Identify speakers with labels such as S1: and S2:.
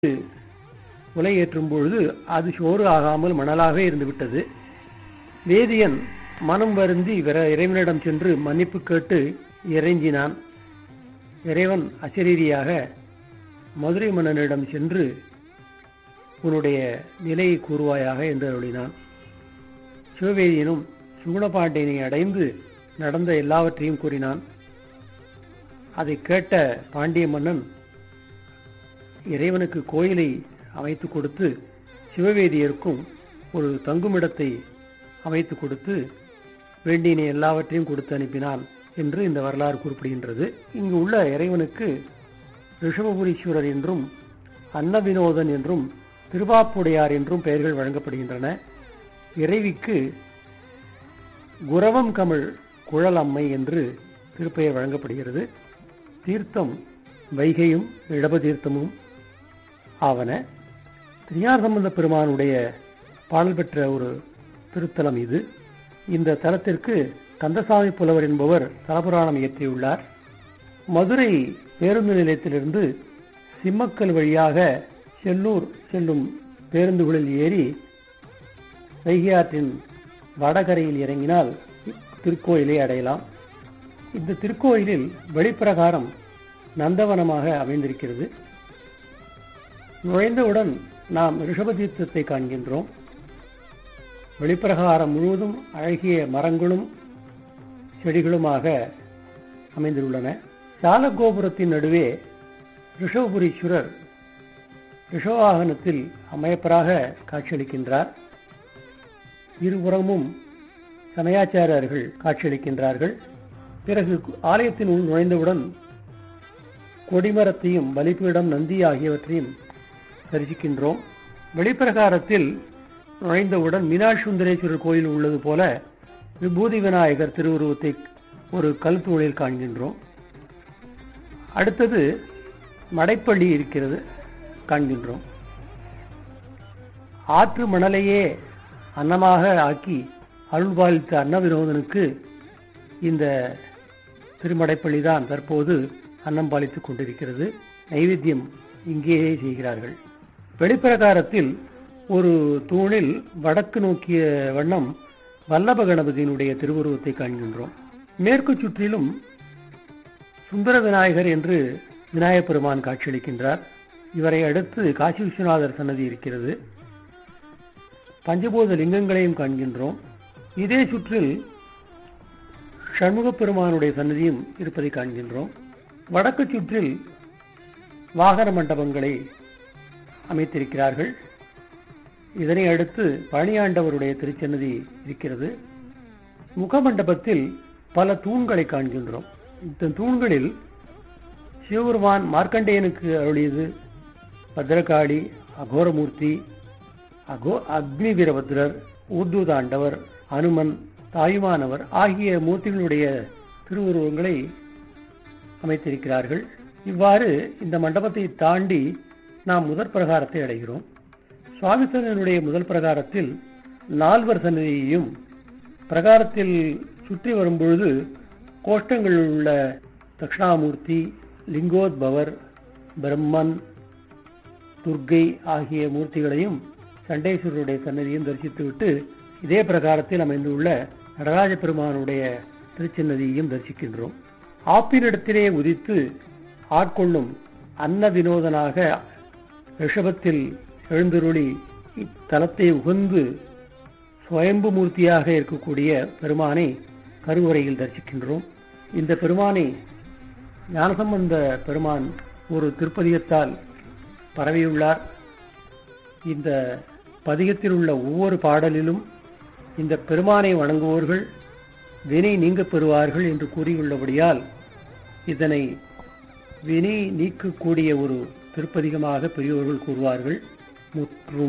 S1: உலை ஏற்றும் பொழுது அது சோறு ஆகாமல் மணலாகவே இருந்துவிட்டது வேதியன் மனம் வருந்தி விர இறைவனிடம் சென்று மன்னிப்பு கேட்டு இறைஞ்சினான் இறைவன் அசரீரியாக மதுரை மன்னனிடம் சென்று உன்னுடைய நிலையை கூறுவாயாக என்று அருளினான் சிவவேதியனும் சுகுணபாண்டியனை அடைந்து நடந்த எல்லாவற்றையும் கூறினான் அதை கேட்ட பாண்டிய மன்னன் இறைவனுக்கு கோயிலை அமைத்து கொடுத்து சிவவேதியருக்கும் ஒரு தங்குமிடத்தை அமைத்து கொடுத்து வேண்டியனை எல்லாவற்றையும் கொடுத்து அனுப்பினான் என்று இந்த வரலாறு குறிப்பிடுகின்றது இங்கு உள்ள இறைவனுக்கு ரிஷபபுரீஸ்வரர் என்றும் அன்னவினோதன் என்றும் திருவாப்புடையார் என்றும் பெயர்கள் வழங்கப்படுகின்றன இறைவிக்கு குரவம் கமிழ் குழல் அம்மை என்று திருப்பெயர் வழங்கப்படுகிறது தீர்த்தம் வைகையும் இடப தீர்த்தமும் ஆவன திருஞான சம்பந்த பெருமானுடைய பாடல் பெற்ற ஒரு திருத்தலம் இது இந்த தலத்திற்கு கந்தசாமி புலவர் என்பவர் தலபுராணம் இயற்றியுள்ளார் மதுரை பேருந்து நிலையத்திலிருந்து சிம்மக்கல் வழியாக செல்லூர் செல்லும் பேருந்துகளில் ஏறி வைகையாற்றின் வடகரையில் இறங்கினால் திருக்கோயிலை அடையலாம் இந்த திருக்கோயிலில் வெளிப்பிரகாரம் நந்தவனமாக அமைந்திருக்கிறது நுழைந்தவுடன் நாம் ரிஷபதீர்த்தத்தை காண்கின்றோம் வெளிப்பிரகாரம் முழுவதும் அழகிய மரங்களும் செடிகளுமாக அமைந்துள்ளன சாலகோபுரத்தின் நடுவே ரிஷபபுரீஸ்வரர் ரிஷவாகனத்தில் அமையப்பராக காட்சியளிக்கின்றார் இருபுறமும் சமயாச்சாரியர்கள் காட்சியளிக்கின்றார்கள் பிறகு ஆலயத்தின் உள் நுழைந்தவுடன் கொடிமரத்தையும் பலிபீடம் நந்தி ஆகியவற்றையும் தரிசிக்கின்றோம் வெளிப்பிரகாரத்தில் நுழைந்தவுடன் மீனாட்சி சுந்தரேஸ்வரர் கோயில் உள்ளது போல விபூதி விநாயகர் திருவுருவத்தை ஒரு கல் தூணில் காண்கின்றோம் அடுத்தது மடைப்பள்ளி இருக்கிறது காண்கின்றோம் ஆற்று மணலையே அன்னமாக ஆக்கி அருள்பாலித்த அன்ன வினோதனுக்கு இந்த திருமடைப்பள்ளி தான் தற்போது அன்னம் பாலித்துக் கொண்டிருக்கிறது நைவேத்தியம் இங்கேயே செய்கிறார்கள் வெளிப்பிரகாரத்தில் ஒரு தூணில் வடக்கு நோக்கிய வண்ணம் வல்லப கணபதியினுடைய திருவுருவத்தை காண்கின்றோம் மேற்கு சுற்றிலும் சுந்தர விநாயகர் என்று விநாயகப் பெருமான் காட்சியளிக்கின்றார் இவரை அடுத்து காசி விஸ்வநாதர் சன்னதி இருக்கிறது பஞ்சபூத லிங்கங்களையும் காண்கின்றோம் இதே சுற்றில் சண்முக பெருமானுடைய சன்னதியும் இருப்பதை காண்கின்றோம் வடக்கு சுற்றில் வாகன மண்டபங்களை அமைத்திருக்கிறார்கள் இதனை அடுத்து பழனியாண்டவருடைய திருச்சன்னதி இருக்கிறது முகமண்டபத்தில் பல தூண்களை காண்கின்றோம் இந்த தூண்களில் சிவபெருமான் மார்க்கண்டேயனுக்கு அருளியது பத்ரகாளி அகோரமூர்த்தி அகோ அக்னி வீரபத்ரர் ஊர்துதாண்டவர் அனுமன் தாயுமானவர் ஆகிய மூர்த்திகளுடைய திருவுருவங்களை அமைத்திருக்கிறார்கள் இவ்வாறு இந்த மண்டபத்தை தாண்டி நாம் முதற் பிரகாரத்தை அடைகிறோம் சுவாமிசனுடைய முதல் பிரகாரத்தில் நால்வர் சன்னதியையும் பிரகாரத்தில் சுற்றி வரும்பொழுது கோஷ்டங்கள் உள்ள தட்சிணாமூர்த்தி லிங்கோத்பவர் பிரம்மன் துர்கை ஆகிய மூர்த்திகளையும் சண்டேஸ்வரருடைய சன்னதியும் தரிசித்துவிட்டு இதே பிரகாரத்தில் அமைந்துள்ள நடராஜ பெருமானுடைய திருச்சன்னதியையும் தரிசிக்கின்றோம் ஆப்பினிடத்திலே உதித்து ஆட்கொள்ளும் அன்ன வினோதனாக ரிஷபத்தில் எழுந்தருளி இத்தலத்தை உகந்து சுயம்பு மூர்த்தியாக இருக்கக்கூடிய பெருமானை கருவறையில் தரிசிக்கின்றோம் இந்த பெருமானை ஞானசம்பந்த பெருமான் ஒரு திருப்பதிகத்தால் பரவியுள்ளார் இந்த பதிகத்தில் உள்ள ஒவ்வொரு பாடலிலும் இந்த பெருமானை வணங்குவோர்கள் வினை நீங்க பெறுவார்கள் என்று கூறியுள்ளபடியால் இதனை வினை நீக்கக்கூடிய ஒரு திருப்பதிகமாக பெரியோர்கள் கூறுவார்கள் முற்றும்